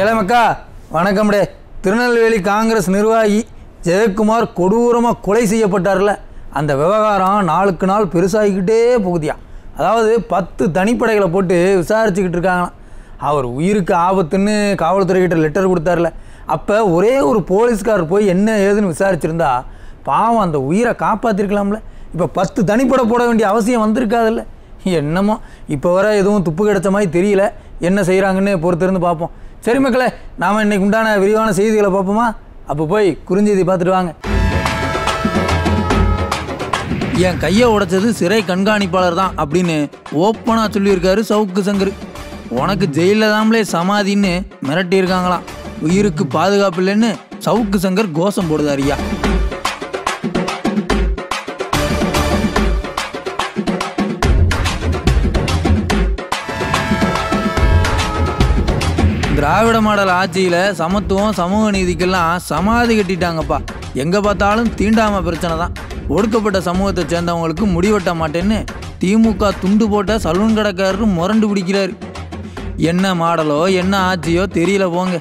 இளமக்கா வணக்கம்டே திருநெல்வேலி காங்கிரஸ் நிர்வாகி ஜெயக்குமார் கொடூரமாக கொலை செய்யப்பட்டார்ல அந்த விவகாரம் நாளுக்கு நாள் பெருசாகிக்கிட்டே போகுதியா அதாவது பத்து தனிப்படைகளை போட்டு விசாரிச்சுக்கிட்டு இருக்காங்களாம் அவர் உயிருக்கு ஆபத்துன்னு காவல்துறைகிட்ட லெட்டர் கொடுத்தார்ல அப்போ ஒரே ஒரு போலீஸ்காரர் போய் என்ன ஏதுன்னு விசாரிச்சிருந்தா பாவம் அந்த உயிரை காப்பாற்றிருக்கலாம்ல இப்போ பத்து தனிப்படை போட வேண்டிய அவசியம் வந்திருக்காதுல்ல என்னமோ இப்போ வர எதுவும் துப்பு கிடைச்ச மாதிரி தெரியல என்ன செய்கிறாங்கன்னு பொறுத்திருந்து பார்ப்போம் சரி மக்களே நாம் இன்னைக்கு உண்டான விரிவான செய்திகளை பார்ப்போமா அப்போ போய் குறுஞ்செய்தி பார்த்துட்டு வாங்க என் கையை உடைச்சது சிறை கண்காணிப்பாளர் தான் அப்படின்னு ஓப்பனாக சொல்லியிருக்காரு சவுக்கு சங்கர் உனக்கு ஜெயிலில் தாமலே சமாதின்னு மிரட்டியிருக்காங்களாம் உயிருக்கு பாதுகாப்பு இல்லைன்னு சவுக்கு சங்கர் கோஷம் போடுதார் ஐயா திராவிட மாடல் ஆட்சியில் சமத்துவம் சமூக நீதிக்கெல்லாம் சமாதி கட்டிட்டாங்கப்பா எங்கே பார்த்தாலும் தீண்டாமை பிரச்சனை தான் ஒடுக்கப்பட்ட சமூகத்தை சேர்ந்தவங்களுக்கு முடிவெட்ட மாட்டேன்னு திமுக துண்டு போட்ட சலூன் கடைக்காரரு முரண்டு பிடிக்கிறாரு என்ன மாடலோ என்ன ஆட்சியோ தெரியல போங்க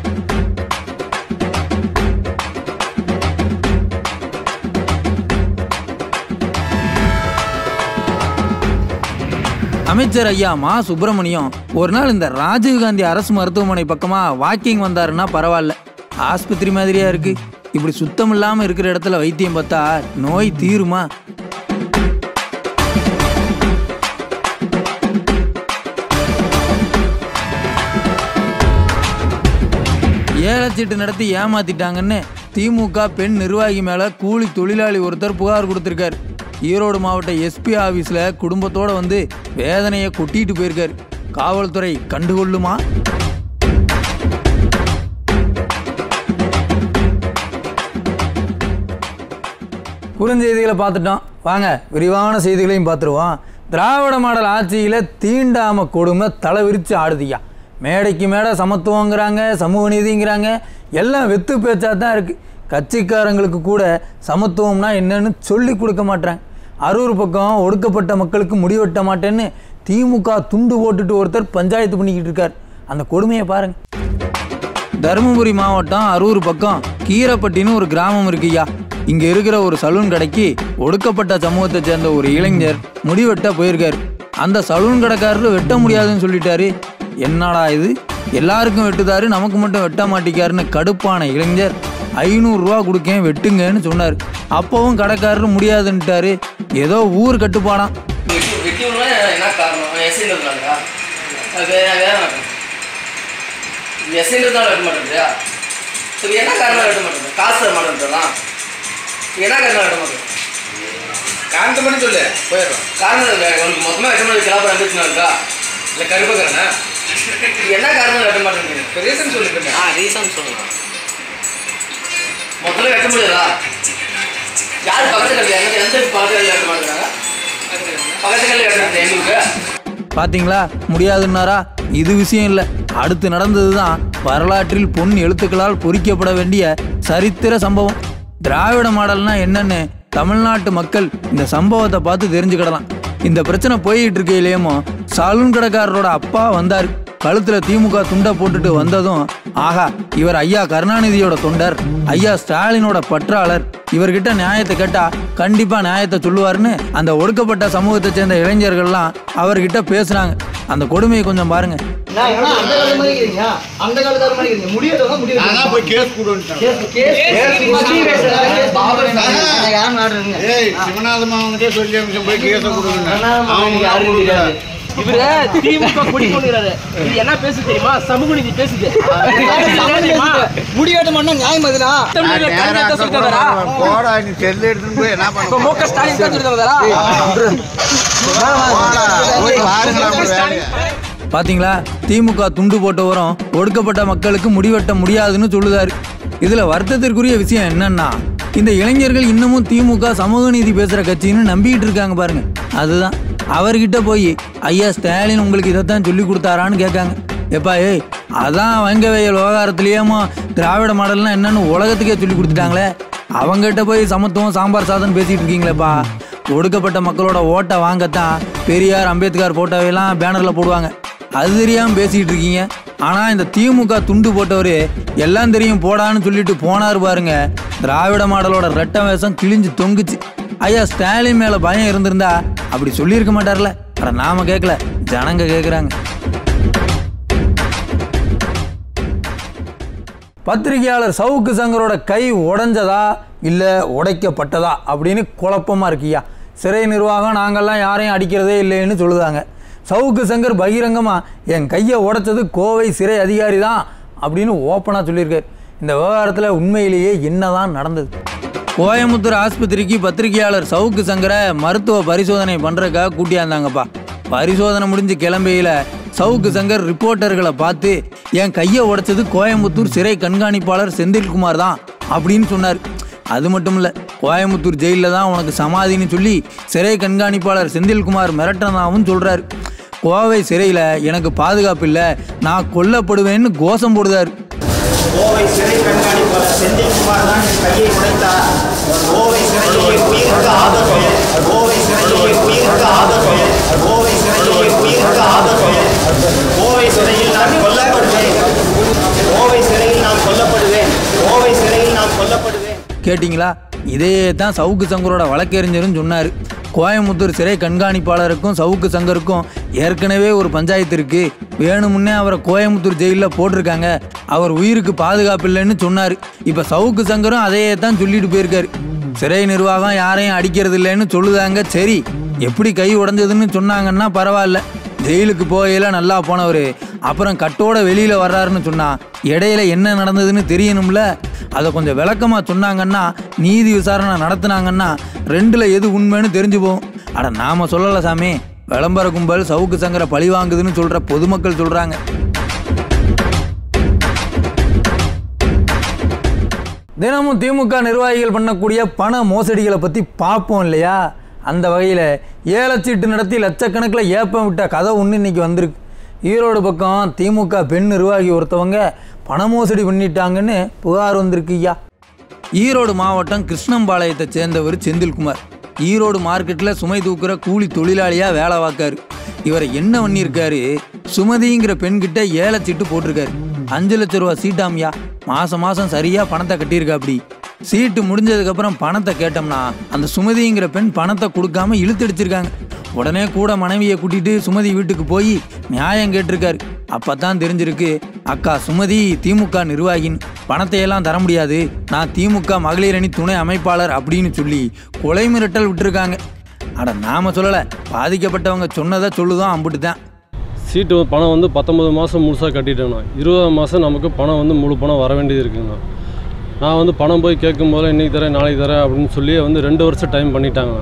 அமைச்சர் ஐயா மா சுப்பிரமணியம் ஒரு நாள் இந்த ராஜீவ்காந்தி அரசு மருத்துவமனை பக்கமா வாக்கிங் வந்தாருன்னா பரவாயில்ல ஆஸ்பத்திரி மாதிரியா இருக்கு இப்படி சுத்தம் இல்லாம இருக்கிற இடத்துல வைத்தியம் பார்த்தா நோய் தீருமா ஏலச்சீட்டு நடத்தி ஏமாத்திட்டாங்கன்னு திமுக பெண் நிர்வாகி மேல கூலி தொழிலாளி ஒருத்தர் புகார் கொடுத்திருக்காரு ஈரோடு மாவட்ட எஸ்பி ஆபீஸ்ல குடும்பத்தோட வந்து வேதனையை கொட்டிட்டு போயிருக்காரு காவல்துறை கண்டுகொள்ளுமா குறுஞ்செய்திகளை பார்த்துட்டோம் வாங்க விரிவான செய்திகளையும் பார்த்துருவோம் திராவிட மாடல் ஆட்சியில் தீண்டாம கொடுமை தலை விரிச்சு ஆடுதியா மேடைக்கு மேடை சமத்துவங்கிறாங்க சமூக நீதிங்கிறாங்க எல்லாம் வெத்து பேச்சா தான் இருக்குது கட்சிக்காரங்களுக்கு கூட சமத்துவம்னா என்னன்னு சொல்லி கொடுக்க மாட்றாங்க அரூர் பக்கம் ஒடுக்கப்பட்ட மக்களுக்கு முடிவெட்ட மாட்டேன்னு திமுக துண்டு போட்டுட்டு ஒருத்தர் பஞ்சாயத்து பண்ணிக்கிட்டு இருக்கார் அந்த கொடுமையை பாருங்க தருமபுரி மாவட்டம் அரூர் பக்கம் கீரப்பட்டின்னு ஒரு கிராமம் இருக்குய்யா இங்க இருக்கிற ஒரு சலூன் கடைக்கு ஒடுக்கப்பட்ட சமூகத்தை சேர்ந்த ஒரு இளைஞர் முடிவெட்ட போயிருக்காரு அந்த சலூன் கடைக்காரரு வெட்ட முடியாதுன்னு சொல்லிட்டாரு என்னடா இது எல்லாருக்கும் வெட்டுதாரு நமக்கு மட்டும் வெட்ட மாட்டிக்காருன்னு கடுப்பான இளைஞர் ஐநூறுரூவா கொடுக்கேன் வெட்டுங்கன்னு சொன்னார் அப்பவும் கடைக்காரரு முடியாதுன்ட்டாரு ஏதோ ஊர் கட்டுப்பாடாம் வெட்டி வெட்டி விடுவா என்ன காரணம் எஸ்ஐன்றதுனாலயா அது வேற வேற நடக்கும் எஸ்ஐன்றதுனால வெட்ட மாட்டேங்குதா சரி என்ன காரணம் வெட்ட மாட்டேங்குது காசு தர மாட்டேன்றலாம் என்ன காரணம் வெட்ட மாட்டேங்குது காரணத்தை மட்டும் சொல்லு போயிடுறோம் காரணம் இல்லை உனக்கு மொத்தமாக வெட்ட மாட்டேங்குது கிளாப்பரம் இருந்துச்சுனா இருக்கா இல்லை கருப்பக்கிறேண்ணா என்ன காரணம் வெட்ட மாட்டேங்குது இப்போ ரீசன் சொல்லிக்கிறேன் ஆ ரீசன் சொல்லுங்க மொத்தத்தில் வெட்ட முடியாதா யார் பக்கத்தில் இருக்கா எந்த எந்த பக்கத்தில் வெட்ட மாட்டேங்கிறாங்க பக்கத்தில் வெட்ட மாட்டேங்க எங்களுக்கு பாத்தீங்களா முடியாதுன்னாரா இது விஷயம் இல்லை அடுத்து நடந்தது தான் வரலாற்றில் பொன் எழுத்துக்களால் பொறிக்கப்பட வேண்டிய சரித்திர சம்பவம் திராவிட மாடல்னா என்னன்னு தமிழ்நாட்டு மக்கள் இந்த சம்பவத்தை பார்த்து தெரிஞ்சுக்கிடலாம் இந்த பிரச்சனை போய்கிட்டு இருக்கையிலேயுமோ சலூன் கடைக்காரரோட அப்பா வந்தார் கழுத்துல திமுக துண்டை போட்டுட்டு வந்ததும் ஆஹா இவர் ஐயா கருணாநிதியோட தொண்டர் ஐயா ஸ்டாலினோட பற்றாளர் இவர்கிட்ட நியாயத்தை கேட்டா கண்டிப்பா நியாயத்தை சொல்லுவாருன்னு அந்த ஒடுக்கப்பட்ட சமூகத்தை சேர்ந்த இளைஞர்கள்லாம் அவர்கிட்ட பேசுனாங்க அந்த கொடுமையை கொஞ்சம் பாருங்க நான் என்ன அந்த காலத்து மாதிரி இருக்கிறீங்க? அந்த காலத்து மாதிரி இருக்கிறீங்க. முடியறவங்க முடியறது. அதான் போய் கேஸ் கொடுன்ட்டாங்க கேஸ் கேஸ் கேஸ் மத்திய பேசுறாங்க. கேஸ் பாபர் நான் யார் நாடுறேங்க? ஏய் சிவநாதமா அவங்ககிட்ட சொல்லி அமிச்சம் போய் கேஸை கொடுங்க கருணாநிதி அவங்க யாருக்கும் தெரியாது. இவரு திமுக கொடி கொண்டுகிறாரு இது என்ன பேசு தெரியுமா சமூக நீதி பேசுது முடியாட்ட மாட்டா நியாயம் அதுனா தமிழ்ல கலைஞர் தான் சொல்லிட்டு வந்தாரா? போடா நீ செல்லு எடுத்துன்னு போய் என்ன இப்ப மு க ஸ்டாலின் தான் சொல்லிட்டு வந்தாரா? போய் பாருங்களா உங்க வேலையை பாத்தீங்களா திமுக துண்டு போட்டவரும் ஒடுக்கப்பட்ட மக்களுக்கு முடிவெட்ட முடியாதுன்னு சொல்லுதாரு இதுல வருத்தத்திற்குரிய விஷயம் என்னன்னா இந்த இளைஞர்கள் இன்னமும் திமுக சமூக நீதி பேசுற கட்சின்னு நம்பிக்கிட்டு இருக்காங்க பாருங்க அதுதான் அவர்கிட்ட போய் ஐயா ஸ்டாலின் உங்களுக்கு இதைத்தான் சொல்லி கொடுத்தாரான்னு கேட்காங்க எப்பா ஏய் அதான் வங்க வயல் விவகாரத்திலேயுமா திராவிட மாடல்னா என்னன்னு உலகத்துக்கே சொல்லி கொடுத்துட்டாங்களே அவங்ககிட்ட போய் சமத்துவம் சாம்பார் சாதம் பேசிட்டு இருக்கீங்களேப்பா ஒடுக்கப்பட்ட மக்களோட ஓட்டை வாங்கத்தான் பெரியார் அம்பேத்கர் போட்டோவையெல்லாம் பேனரில் போடுவாங்க அது தெரியாமல் பேசிக்கிட்டு இருக்கீங்க ஆனால் இந்த திமுக துண்டு போட்டவர் எல்லாம் தெரியும் போடான்னு சொல்லிட்டு போனார் பாருங்க திராவிட மாடலோட ரெட்ட வேஷம் கிழிஞ்சு தொங்குச்சு ஐயா ஸ்டாலின் மேலே பயம் இருந்திருந்தா அப்படி சொல்லியிருக்க மாட்டார்ல அட நாம கேட்கல ஜனங்க கேட்குறாங்க பத்திரிகையாளர் சவுக்கு சங்கரோட கை உடைஞ்சதா இல்லை உடைக்கப்பட்டதா அப்படின்னு குழப்பமா இருக்கியா சிறை நிர்வாகம் நாங்கள்லாம் யாரையும் அடிக்கிறதே இல்லைன்னு சொல்லுதாங்க சவுக்கு சங்கர் பகிரங்கமா என் கையை உடைச்சது கோவை சிறை அதிகாரி தான் அப்படின்னு ஓப்பனாக சொல்லியிருக்காரு இந்த விவகாரத்தில் உண்மையிலேயே என்னதான் நடந்தது கோயமுத்தூர் ஆஸ்பத்திரிக்கு பத்திரிகையாளர் சவுக்கு சங்கரை மருத்துவ பரிசோதனை பண்ணுறதுக்காக கூட்டியாந்தாங்கப்பா பரிசோதனை முடிஞ்சு கிளம்பையில சவுக்கு சங்கர் ரிப்போர்ட்டர்களை பார்த்து என் கையை உடைச்சது கோயம்புத்தூர் சிறை கண்காணிப்பாளர் செந்தில்குமார் தான் அப்படின்னு சொன்னார் அது மட்டும் இல்லை கோயம்புத்தூர் ஜெயிலில் தான் உனக்கு சமாதின்னு சொல்லி சிறை கண்காணிப்பாளர் செந்தில்குமார் மிரட்டினதாகவும் சொல்கிறார் கோவை சிறையில் எனக்கு பாதுகாப்பு இல்லை நான் கொல்லப்படுவேன்னு கோஷம் போடுதார் கோவை சிறை கண்காணிப்பாளர் செந்தில்குமார் தான் என் கையை உடைத்தார் கோவை சிறையிலே உயிருக்கு ஆபத்து கோவை சிறையிலே உயிருக்கு ஆபத்து கோவை சிறையிலே உயிருக்கு ஆபத்து கோவை சிறையில் நான் கொல்லப்படுவேன் கோவை சிறையில் நான் கொல்லப்படுவேன் கோவை சிறையில் நான் கொல்லப்படுவேன் கேட்டிங்களா இதே தான் சவுக்கு சங்கரோட வழக்கறிஞரும் சொன்னார் கோயமுத்தூர் சிறை கண்காணிப்பாளருக்கும் சவுக்கு சங்கருக்கும் ஏற்கனவே ஒரு பஞ்சாயத்து இருக்கு வேணுமுன்னே அவரை கோயமுத்தூர் ஜெயிலில் போட்டிருக்காங்க அவர் உயிருக்கு பாதுகாப்பு இல்லைன்னு சொன்னார் இப்போ சவுக்கு சங்கரும் அதையே தான் சொல்லிட்டு போயிருக்காரு சிறை நிர்வாகம் யாரையும் அடிக்கிறது இல்லைன்னு சொல்லுதாங்க சரி எப்படி கை உடைஞ்சதுன்னு சொன்னாங்கன்னா பரவாயில்ல ஜெயிலுக்கு போகையில நல்லா போனவர் அப்புறம் கட்டோட வெளியில வர்றாருன்னு சொன்னா இடையில என்ன நடந்ததுன்னு தெரியணும்ல அதை கொஞ்சம் விளக்கமா சொன்னாங்கன்னா நீதி விசாரணை நடத்துனாங்கன்னா ரெண்டுல எது உண்மைன்னு தெரிஞ்சு போகும் அட நாம சொல்லல சாமி விளம்பர கும்பல் சவுக்கு சங்கர பழி வாங்குதுன்னு சொல்ற பொதுமக்கள் சொல்றாங்க தினமும் திமுக நிர்வாகிகள் பண்ணக்கூடிய பண மோசடிகளை பற்றி பார்ப்போம் இல்லையா அந்த வகையில் ஏலச்சீட்டு நடத்தி லட்சக்கணக்கில் ஏப்பம் விட்ட கதை ஒன்று இன்னைக்கு வந்திருக்கு ஈரோடு பக்கம் திமுக பெண் நிர்வாகி ஒருத்தவங்க பண மோசடி பண்ணிட்டாங்கன்னு புகார் வந்திருக்கு ஐயா ஈரோடு மாவட்டம் கிருஷ்ணம்பாளையத்தை சேர்ந்தவர் செந்தில்குமார் ஈரோடு மார்க்கெட்டில் சுமை தூக்குற கூலி தொழிலாளியாக வேலை பார்க்காரு இவரை என்ன பண்ணியிருக்காரு சுமதிங்கிற பெண்கிட்ட ஏலச்சீட்டு போட்டிருக்காரு அஞ்சு லட்ச ரூபா சீட்டாமியா மாதம் மாதம் சரியாக பணத்தை கட்டியிருக்கா அப்படி சீட்டு முடிஞ்சதுக்கப்புறம் பணத்தை கேட்டோம்னா அந்த சுமதிங்கிற பெண் பணத்தை கொடுக்காம இழுத்தடிச்சிருக்காங்க உடனே கூட மனைவியை கூட்டிட்டு சுமதி வீட்டுக்கு போய் நியாயம் கேட்டிருக்காரு அப்பதான் தெரிஞ்சிருக்கு அக்கா சுமதி திமுக நிர்வாகின் பணத்தை எல்லாம் தர முடியாது நான் திமுக மகளிர் அணி துணை அமைப்பாளர் அப்படின்னு சொல்லி கொலை மிரட்டல் விட்டுருக்காங்க அட நாம சொல்லல பாதிக்கப்பட்டவங்க சொன்னதை சொல்லுதான் அம்புட்டு தான் சீட்டு வந்து பணம் வந்து பத்தொம்பது மாதம் முழுசாக கட்டிட்டேண்ணா இருபதாம் மாதம் நமக்கு பணம் வந்து முழு பணம் வர வேண்டியது இருக்குங்கண்ணா நான் வந்து பணம் போய் கேட்கும் போது இன்றைக்கி தரேன் நாளைக்கு தரேன் அப்படின்னு சொல்லி வந்து ரெண்டு வருஷம் டைம் பண்ணிட்டாங்க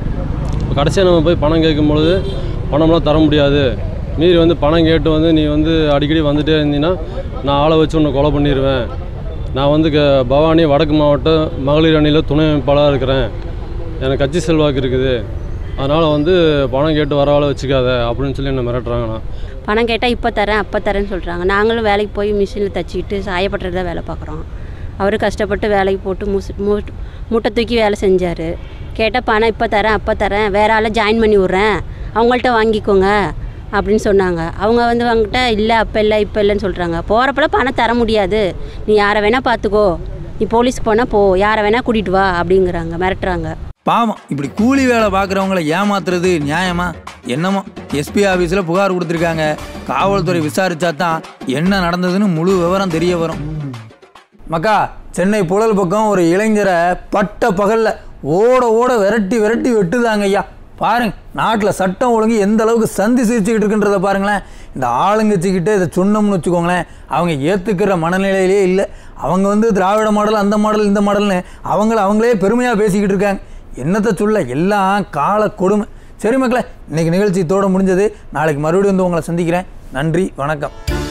இப்போ கடைசியாக நம்ம போய் பணம் கேட்கும்பொழுது பணம்லாம் தர முடியாது மீறி வந்து பணம் கேட்டு வந்து நீ வந்து அடிக்கடி வந்துட்டே இருந்தீங்கன்னா நான் ஆளை வச்சு உன்னை கொலை பண்ணிடுவேன் நான் வந்து க பவானி வடக்கு மாவட்டம் மகளிர் அணியில் துணை அமைப்பாளராக இருக்கிறேன் எனக்கு கட்சி செல்வாக்கு இருக்குது அதனால் வந்து பணம் கேட்டு வர ஆளை வச்சுக்காத அப்படின்னு சொல்லி என்ன மிரட்டுறாங்கண்ணா பணம் கேட்டால் இப்போ தரேன் அப்போ தரேன்னு சொல்கிறாங்க நாங்களும் வேலைக்கு போய் மிஷினில் தச்சிக்கிட்டு சாயப்பட்டது தான் வேலை பார்க்குறோம் அவர் கஷ்டப்பட்டு வேலைக்கு போட்டு முசு மூ- மூட்டை தூக்கி வேலை செஞ்சார் கேட்டால் பணம் இப்போ தரேன் அப்போ தரேன் வேற ஆளை ஜாயின் பண்ணி விட்றேன் அவங்கள்ட்ட வாங்கிக்கோங்க அப்படின்னு சொன்னாங்க அவங்க வந்து அவங்ககிட்ட இல்லை அப்போ இல்லை இப்போ இல்லைன்னு சொல்கிறாங்க போகிறப்பெல்லாம் பணம் தர முடியாது நீ யாரை வேணால் பார்த்துக்கோ நீ போலீஸ்க்கு போனால் போ யாரை வேணால் கூட்டிகிட்டு வா அப்படிங்கிறாங்க மிரட்டுறாங்க பாவம் இப்படி கூலி வேலை பார்க்குறவங்கள ஏமாத்துறது நியாயமா என்னமோ எஸ்பி ஆஃபீஸில் புகார் கொடுத்துருக்காங்க காவல்துறை விசாரிச்சா தான் என்ன நடந்ததுன்னு முழு விவரம் தெரிய வரும் மக்கா சென்னை புழல் பக்கம் ஒரு இளைஞரை பட்ட பகல்ல ஓட ஓட விரட்டி விரட்டி வெட்டுதாங்க ஐயா பாருங்க நாட்டில் சட்டம் ஒழுங்கு எந்த அளவுக்கு சந்தி சிரிச்சுக்கிட்டு இருக்குன்றத பாருங்களேன் இந்த ஆளுங்கட்சிக்கிட்ட இதை சொன்னோம்னு வச்சுக்கோங்களேன் அவங்க ஏற்றுக்கிற மனநிலையிலே இல்லை அவங்க வந்து திராவிட மாடல் அந்த மாடல் இந்த மாடல்னு அவங்கள அவங்களே பெருமையாக பேசிக்கிட்டு இருக்காங்க என்னத்தை சொல்ல எல்லாம் கால கொடுமை சரி மக்களே இன்னைக்கு நிகழ்ச்சி தோட முடிஞ்சது நாளைக்கு மறுபடியும் வந்து உங்களை சந்திக்கிறேன் நன்றி வணக்கம்